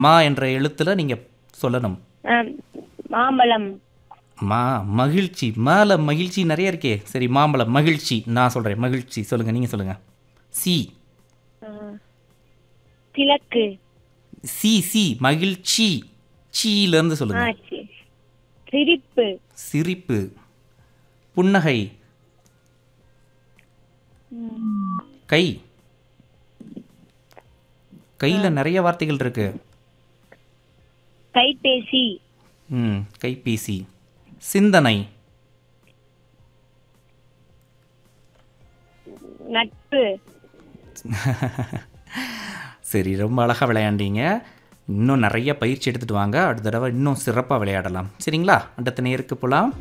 மா என்ற எழுத்துல நீங்க சொல்லணும் ஆம், மாம்பழம் மா மகிழ்ச்சி மேல மகிழ்ச்சி நிறைய இருக்கே சரி மாம்பழம் மகிழ்ச்சி நான் சொல்றேன் மகிழ்ச்சி சொல்லுங்க நீங்க சொல்லுங்க சி ஆ, கிழக்கு சி சி மகிழ்ச்சி சீல இருந்து ஆ, சொல்லுங்க சி- சிரிப்பு சிரிப்பு புன்னகை கை கையில நிறைய வார்த்தைகள் இருக்கு கைபேசி ம் கைபேசி சிந்தனை நட்பு சரி ரொம்ப அழகாக விளையாண்டீங்க இன்னும் நிறைய பயிற்சி எடுத்துட்டு வாங்க அடுத்த தடவை இன்னும் சிறப்பாக விளையாடலாம் சரிங்களா அடுத்த நேருக்கு போகலாம்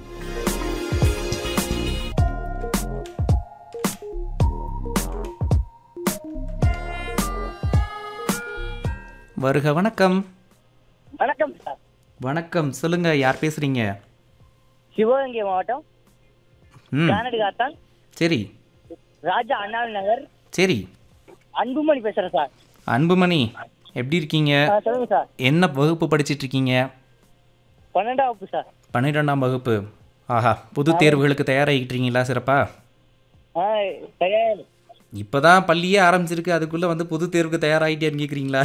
வருக வணக்கம் வணக்கம் சார் வணக்கம் சொல்லுங்க யார் பேசுறீங்க சிவகங்கை மாவட்டம் ம் கானடி காத்தான் சரி ராஜா அண்ணாவி நகர் சரி அன்புமணி பேசுறேன் சார் அன்புமணி எப்படி இருக்கீங்க ஆ, சொல்லுங்க சார் என்ன வகுப்பு படிச்சிட்டு இருக்கீங்க பன்னெண்டாம் வகுப்பு சார் பன்னிரெண்டாம் வகுப்பு ஆஹா புது தேர்வுகளுக்கு தயாராகிட்டு இருக்கீங்களா சிறப்பா ஆ தயார் இப்போ தான் பள்ளியே ஆரம்பிச்சிருக்கு அதுக்குள்ளே வந்து பொது தேர்வுக்கு தயாராகிட்டேன்னு கேட்குறீங்களா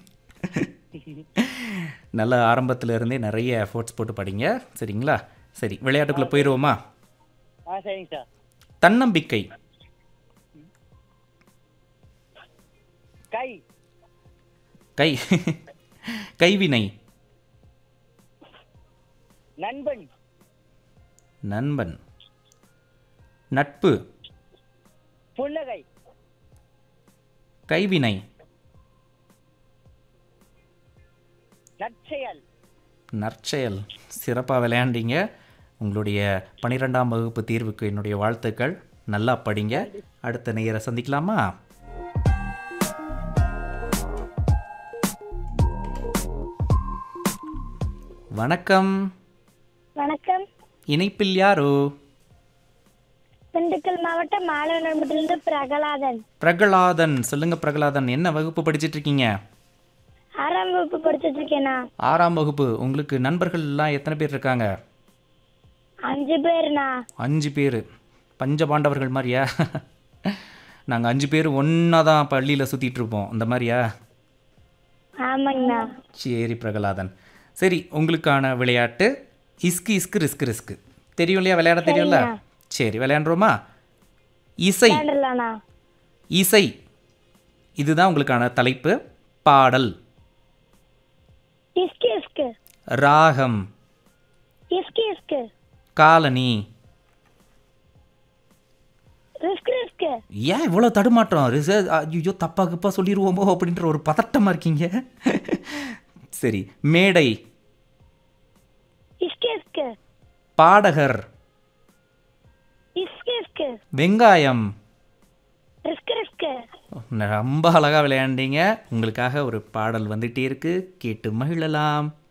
நல்ல ஆரம்பத்துல இருந்தே நிறைய எஃபோர்ட்ஸ் போட்டு படிங்க சரிங்களா சரி விளையாட்டுக்குள்ளே போயிடுவோமா ஆ சரிங்க சார் தன்னம்பிக்கை கை கை கைவினை நண்பன் நண்பன் நட்பு புன்னகை கைவினை நற்செயல் நற்செயல் சிறப்பாக விளையாண்டீங்க உங்களுடைய பன்னிரெண்டாம் வகுப்பு தேர்வுக்கு என்னுடைய வாழ்த்துக்கள் நல்லா படிங்க அடுத்த நேர சந்திக்கலாமா வணக்கம் வணக்கம் இணைப்பில் யாரோ திண்டுக்கல் மாவட்டம் மாலவனம்பட்டிலிருந்து பிரகலாதன் பிரகலாதன் சொல்லுங்க பிரகலாதன் என்ன வகுப்பு படிச்சிட்டு இருக்கீங்க ஆறாம் வகுப்பு படிச்சிட்டு இருக்கேனா ஆறாம் வகுப்பு உங்களுக்கு நண்பர்கள் எல்லாம் எத்தனை பேர் இருக்காங்க அஞ்சு பேர்ண்ணா அஞ்சு பேர் பஞ்ச பாண்டவர்கள் மாதிரியா நாங்கள் அஞ்சு பேர் ஒன்றா தான் பள்ளியில் சுற்றிட்டு இருப்போம் அந்த மாதிரியா ஆமாங்கண்ணா சரி பிரகலாதன் சரி உங்களுக்கான விளையாட்டு இஸ்கு இஸ்கு ரிஸ்க் ரிஸ்க் தெரியும் இல்லையா விளையாட தெரியும்ல சரி விளையாண்டுருவோமா இசை விளையாண்டுலாண்ணா இசை இதுதான் உங்களுக்கான தலைப்பு பாடல் இஸ்கு இஸ்கு ராகம் இஸ்கு இஸ்கு காலனி ரிஸ்க் ரிஸ்க் ஏன் இவ்வளோ தடுமாற்றம் ரிச ஐயோ தப்பா கிப்பா சொல்லிடுவோமோ அப்படின்ற ஒரு பதட்டமாக இருக்கீங்க சரி மேடை இஸ்கு இஸ்கு பாடகர் இஸ்கு இஸ்கு வெங்காயம் ரிஸ்க் ரிஸ்க் ரொம்ப அழகாக விளையாண்டீங்க உங்களுக்காக ஒரு பாடல் வந்துகிட்டே இருக்கு கேட்டு மகிழலாம்